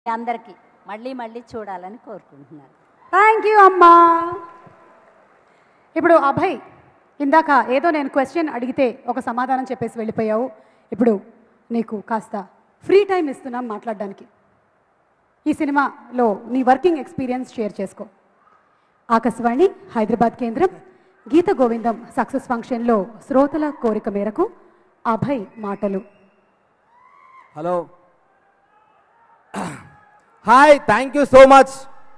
అందరికీ మళ్ళీ మళ్ళీ చూడాలని కోరుకుంటున్నాను థ్యాంక్ యూ అమ్మా ఇప్పుడు అభయ్ ఇందాక ఏదో నేను క్వశ్చన్ అడిగితే ఒక సమాధానం చెప్పేసి వెళ్ళిపోయావు ఇప్పుడు నీకు కాస్త ఫ్రీ టైం ఇస్తున్నాం మాట్లాడడానికి ఈ సినిమాలో నీ వర్కింగ్ ఎక్స్పీరియన్స్ షేర్ చేసుకో ఆకాశవాణి హైదరాబాద్ కేంద్రం గీత గోవిందం సక్సెస్ ఫంక్షన్లో శ్రోతల కోరిక మేరకు అభయ్ మాటలు hello hi thank you so much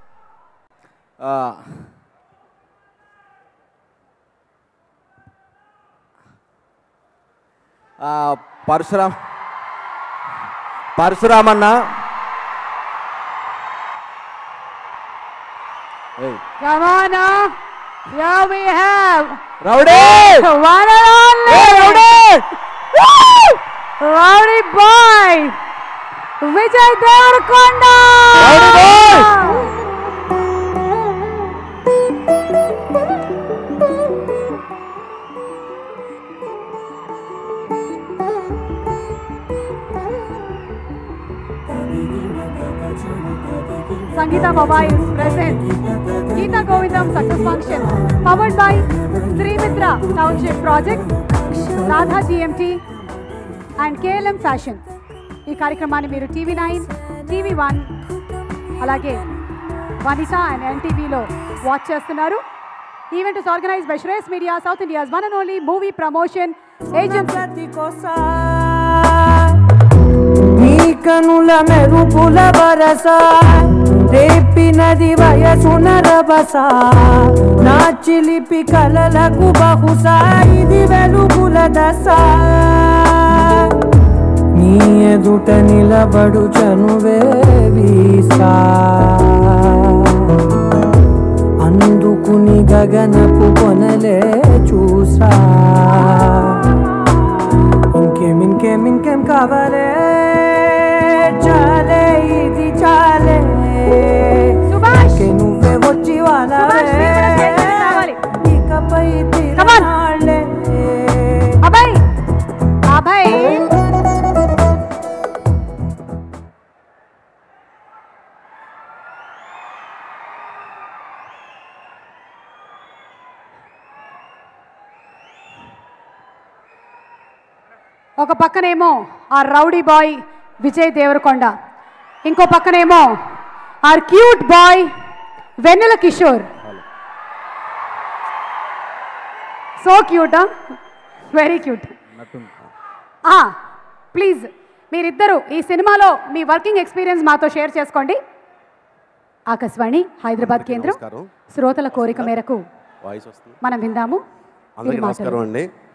Parashuram పరశురామన్న ఏయ్, Come on now. Here we have rowdy one and only ఏయ్, rowdy Rowdy boy, Vijay Devarakonda. Rowdy boy. Sangeeta Baba is present. Geeta Govindam Success Function, powered by Srimitra Township Project, Radha GMT and KLM Fashion. ఈ కార్యక్రమాన్ని మీరు TV nine TV one అలాగే Vanitha and ఎన్టీవీలో watch చేస్తున్నారు event is organise by Shreyas media south India's one and only movie promotion agency నీ కనుల మెరుపుల వరస రేపినది వయసున రభస నా చిలిపి కలలకు బహుశా ఇది వెలుగుల దశ నీ ఎదుట నిలబడు చనువే వీసా అందుకుని గగనపు కొనలే చూసా ఇంకేం ఇంకేం ఇంకేం కావాలే చాలే ఇది చాలే సుభాష్! ఇంకే నువ్వే వచ్చి సుభాష్, నీ కూడా చేతులు కావాలి. ఇకపై Come on. తిరణాలే అభయ్ అభయ్ ఒక పక్కనేమో ఆ రౌడీ బాయ్ విజయ్ దేవరకొండ ఇంకో పక్కనేమో our cute boy Vennela Kishore so క్యూటా వెరీ క్యూట్ ప్లీజ్ మీరిద్దరూ ఈ సినిమాలో మీ వర్కింగ్ ఎక్స్పీరియన్స్ మాతో షేర్ చేసుకోండి ఆకాశవాణి హైదరాబాద్ కేంద్రం నమస్కారం. శ్రోతల కోరిక మేరకు వాయిస్ వస్తుంది మనం విందాము అందరికీ వీరి మాటలు. నమస్కారం అండి